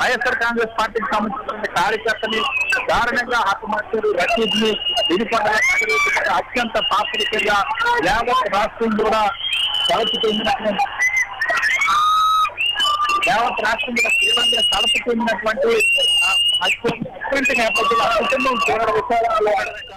వైఎస్ఆర్ కాంగ్రెస్ పార్టీకి సంబంధించిన కార్యకర్తని దారుణంగా హతమార్చారు రషీద్ ని విడిపడ్డ అత్యంత పాత్రికగా యావత్ రాష్ట్రం కూడా కలసి చెందినటువంటి యావత్ రాష్ట్రం కూడా తీవ్రంగా కలసి చెందినటువంటి ఆ, అత్యంత అత్యంత నేపథ్యంలో ఆ కుటుంబం తీవ్ర విషయాలలో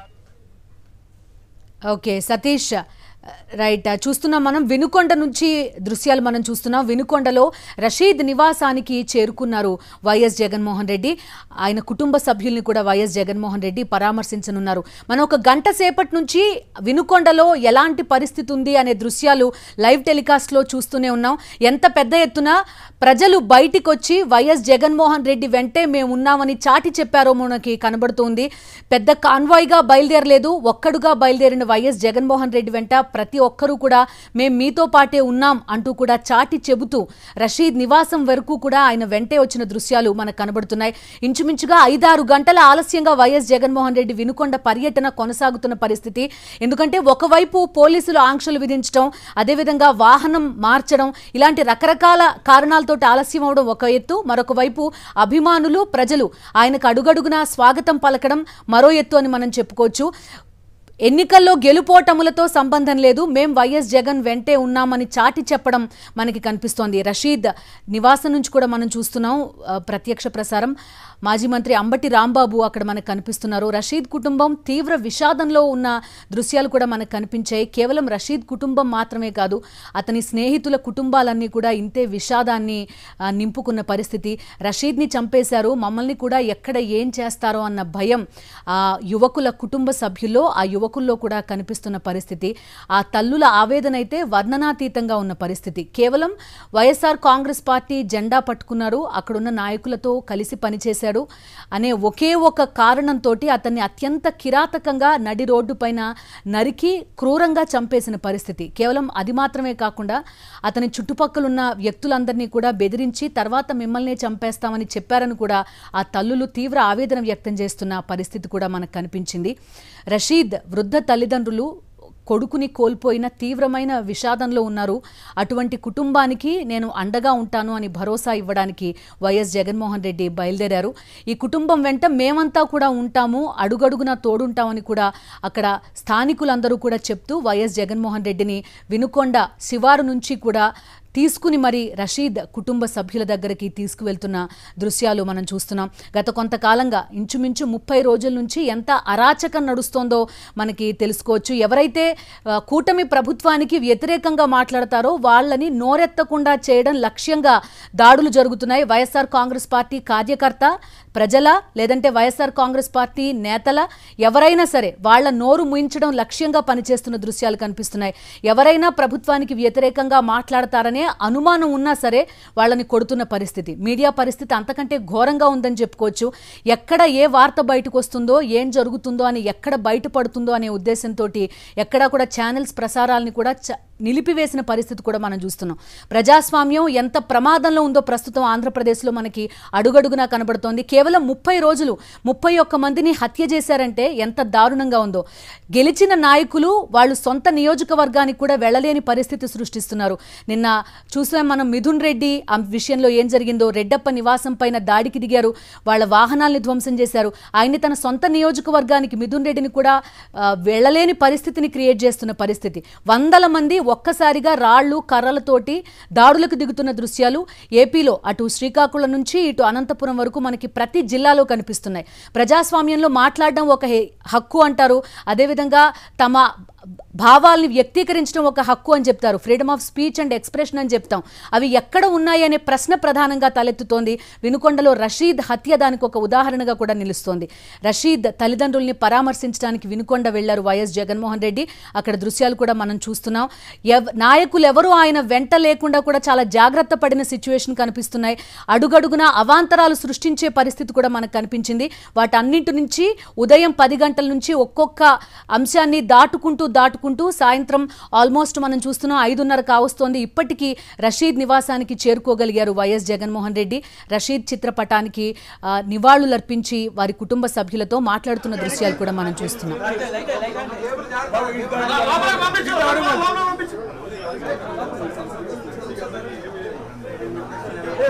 ఓకే సతీష్ రైట్ చూస్తున్నాం మనం వినుకొండ నుంచి దృశ్యాలు మనం చూస్తున్నాం వినుకొండలో రషీద్ నివాసానికి చేరుకున్నారు వైఎస్ జగన్మోహన్ రెడ్డి ఆయన కుటుంబ సభ్యుల్ని కూడా వైఎస్ జగన్మోహన్ రెడ్డి పరామర్శించనున్నారు మనం ఒక గంట సేపటి నుంచి వినుకొండలో ఎలాంటి పరిస్థితి ఉంది అనే దృశ్యాలు లైవ్ టెలికాస్ట్లో చూస్తూనే ఉన్నాం ఎంత పెద్ద ఎత్తున ప్రజలు బయటికి వచ్చి వైఎస్ జగన్మోహన్ రెడ్డి వెంటే మేము ఉన్నామని చాటి చెప్పారో మనకి కనబడుతోంది పెద్ద కాన్వాయ్గా బయలుదేరలేదు ఒక్కడుగా బయలుదేరిన వైఎస్ జగన్మోహన్ రెడ్డి వెంట ప్రతి ఒక్కరూ కూడా మేము మీతో పాటే ఉన్నాం అంటూ కూడా చాటి చెబుతూ రషీద్ నివాసం వరకు కూడా ఆయన వెంటే వచ్చిన దృశ్యాలు మనకు కనబడుతున్నాయి ఇంచుమించుగా ఐదారు గంటల ఆలస్యంగా వైఎస్ జగన్మోహన్ రెడ్డి వినుకొండ పర్యటన కొనసాగుతున్న పరిస్థితి ఎందుకంటే ఒకవైపు పోలీసులు ఆంక్షలు విధించడం అదేవిధంగా వాహనం మార్చడం ఇలాంటి రకరకాల కారణాలతో ఆలస్యం అవడం ఒక ఎత్తు మరొక వైపు అభిమానులు ప్రజలు ఆయనకు అడుగడుగునా స్వాగతం పలకడం మరో ఎత్తు అని మనం చెప్పుకోవచ్చు ఎన్నికల్లో గెలుపోటములతో సంబంధం లేదు మేం వైఎస్ జగన్ వెంటే ఉన్నామని చాటి చెప్పడం మనకి కనిపిస్తోంది రషీద్ నివాసం నుంచి కూడా మనం చూస్తున్నాం ఆ, ప్రత్యక్ష ప్రసారం మాజీ మంత్రి అంబటి రాంబాబు అక్కడ మనకు కనిపిస్తున్నారు రషీద్ కుటుంబం తీవ్ర విషాదంలో ఉన్న దృశ్యాలు కూడా మనకు కనిపించాయి కేవలం రషీద్ కుటుంబం మాత్రమే కాదు అతని స్నేహితుల కుటుంబాలన్నీ కూడా ఇంతే విషాదాన్ని ఆ, నింపుకున్న పరిస్థితి రషీద్ని చంపేశారు మమ్మల్ని కూడా ఎక్కడ ఏం చేస్తారో అన్న భయం ఆ యువకుల కుటుంబ సభ్యుల్లో ఆ యువకుల్లో కూడా కనిపిస్తున్న పరిస్థితి ఆ తల్లుల ఆవేదన అయితే వర్ణనాతీతంగా ఉన్న పరిస్థితి కేవలం వైఎస్ఆర్ కాంగ్రెస్ పార్టీ జెండా పట్టుకున్నారు అక్కడున్న నాయకులతో కలిసి పనిచేశాడు అనే ఒకే ఒక కారణంతో అతన్ని అత్యంత కిరాతకంగా నడి రోడ్డు పైన నరికి క్రూరంగా చంపేసిన పరిస్థితి కేవలం అది మాత్రమే కాకుండా అతని చుట్టుపక్కలున్న వ్యక్తులందరినీ కూడా బెదిరించి తర్వాత మిమ్మల్నే చంపేస్తామని చెప్పారని కూడా ఆ తల్లులు తీవ్ర ఆవేదన వ్యక్తం చేస్తున్న పరిస్థితి కూడా మనకు కనిపించింది రషీద్ వృద్ధ తల్లిదండ్రులు కొడుకుని కోల్పోయిన తీవ్రమైన విషాదంలో ఉన్నారు అటువంటి కుటుంబానికి నేను అండగా ఉంటాను అని భరోసా ఇవ్వడానికి వైఎస్ జగన్మోహన్ రెడ్డి బయలుదేరారు ఈ కుటుంబం వెంట మేమంతా కూడా ఉంటాము అడుగడుగునా తోడుంటామని కూడా అక్కడ స్థానికులందరూ కూడా చెప్తూ వైఎస్ జగన్మోహన్ రెడ్డిని వినుకొండ శివారు నుంచి కూడా తీసుకుని మరి రషీద్ కుటుంబ సభ్యుల దగ్గరికి తీసుకువెళ్తున్న దృశ్యాలు మనం చూస్తున్నాం గత కొంతకాలంగా ఇంచుమించు ముప్పై రోజుల నుంచి ఎంత అరాచకం నడుస్తోందో మనకి తెలుసుకోవచ్చు ఎవరైతే ఆ, కూటమి ప్రభుత్వానికి వ్యతిరేకంగా మాట్లాడతారో వాళ్ళని నోరెత్తకుండా చేయడం లక్ష్యంగా దాడులు జరుగుతున్నాయి వైఎస్ఆర్ కాంగ్రెస్ పార్టీ కార్యకర్త ప్రజల లేదంటే వైఎస్ఆర్ కాంగ్రెస్ పార్టీ నేతల ఎవరైనా సరే వాళ్ళ నోరు ముయించడం లక్ష్యంగా పనిచేస్తున్న దృశ్యాలు కనిపిస్తున్నాయి ఎవరైనా ప్రభుత్వానికి వ్యతిరేకంగా మాట్లాడతారనే అనుమానం ఉన్నా సరే వాళ్ళని కొడుతున్న పరిస్థితి మీడియా పరిస్థితి అంతకంటే ఘోరంగా ఉందని చెప్పుకోవచ్చు ఎక్కడ ఏ వార్త బయటకు వస్తుందో ఏం జరుగుతుందో అని ఎక్కడ బయటపడుతుందో అనే ఉద్దేశంతో ఎక్కడా కూడా ఛానల్స్ ప్రసారాలని కూడా చ- నిలిపివేసిన పరిస్థితి కూడా మనం చూస్తున్నాం ప్రజాస్వామ్యం ఎంత ప్రమాదంలో ఉందో ప్రస్తుతం ఆంధ్రప్రదేశ్లో మనకి అడుగడుగునా కనబడుతోంది కేవలం ముప్పై రోజులు ముప్పై ఒక్క మందిని హత్య చేశారంటే ఎంత దారుణంగా ఉందో గెలిచిన నాయకులు వాళ్ళు సొంత నియోజకవర్గానికి కూడా వెళ్ళలేని పరిస్థితి సృష్టిస్తున్నారు నిన్న చూసాం మనం మిథున్ రెడ్డి ఆ విషయంలో ఏం జరిగిందో రెడ్డప్ప నివాసం పైన దాడికి దిగారు వాళ్ళ వాహనాల్ని ధ్వంసం చేశారు ఆయన్ని తన సొంత నియోజకవర్గానికి మిథున్ రెడ్డిని కూడా ఆ, వెళ్ళలేని పరిస్థితిని క్రియేట్ చేస్తున్న పరిస్థితి వందల మంది ఒక్కసారిగా రాళ్లు కర్రలతోటి దాడులకు దిగుతున్న దృశ్యాలు ఏపీలో అటు శ్రీకాకుళం నుంచి ఇటు అనంతపురం వరకు మనకి ప్రతి జిల్లాలో కనిపిస్తున్నాయి ప్రజాస్వామ్యంలో మాట్లాడడం ఒక హే- హక్కు అంటారు అదేవిధంగా తమ భావాల్ని వ్యక్తీకరించడం ఒక హక్కు అని చెప్తారు freedom of speech and expression అని చెప్తాం అవి ఎక్కడ ఉన్నాయి అనే ప్రశ్న ప్రధానంగా తలెత్తుతోంది వినుకొండలో రషీద్ హత్య దానికి ఒక ఉదాహరణగా కూడా నిలుస్తోంది రషీద్ తల్లిదండ్రుల్ని పరామర్శించడానికి వినుకొండ వెళ్లారు వైఎస్ జగన్మోహన్ రెడ్డి అక్కడ దృశ్యాలు కూడా మనం చూస్తున్నాం ఎవ- నాయకులు ఎవరు ఆయన వెంట లేకుండా కూడా చాలా జాగ్రత్త పడిన సిచ్యువేషన్ కనిపిస్తున్నాయి అడుగడుగునా అవాంతరాలు సృష్టించే పరిస్థితి కూడా మనకు కనిపించింది వాటన్నింటి నుంచి ఉదయం పది గంటల నుంచి ఒక్కొక్క అంశాన్ని దాటుకుంటూ దాటుకుంటూ సాయంత్రం ఆల్మోస్ట్ మనం చూస్తున్నాం ఐదున్నర కావస్తోంది ఇప్పటికీ రషీద్ నివాసానికి చేరుకోగలిగారు వైఎస్ జగన్మోహన్ రెడ్డి రషీద్ చిత్రపటానికి ఆ, నివాళులర్పించి వారి కుటుంబ సభ్యులతో మాట్లాడుతున్న దృశ్యాలు కూడా మనం చూస్తున్నాం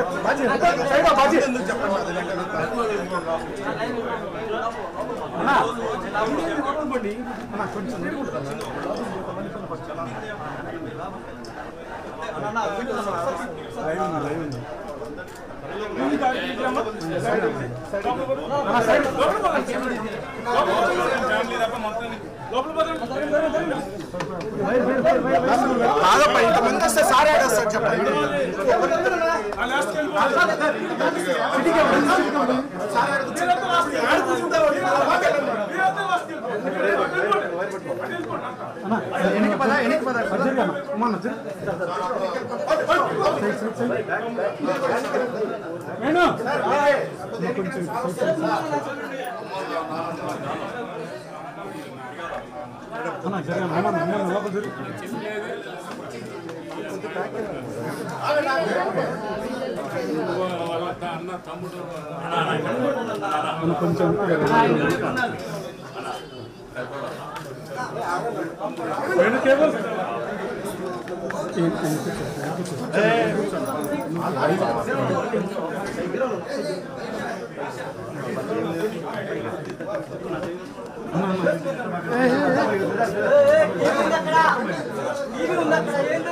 కాదప్ప ఇంతమంది వస్తే సారే ఆడేస్తారు చెప్పండి ఎనికి పద ఎనికి పద అమ్మా టీవీ ఉంది అక్కడ ఏంటి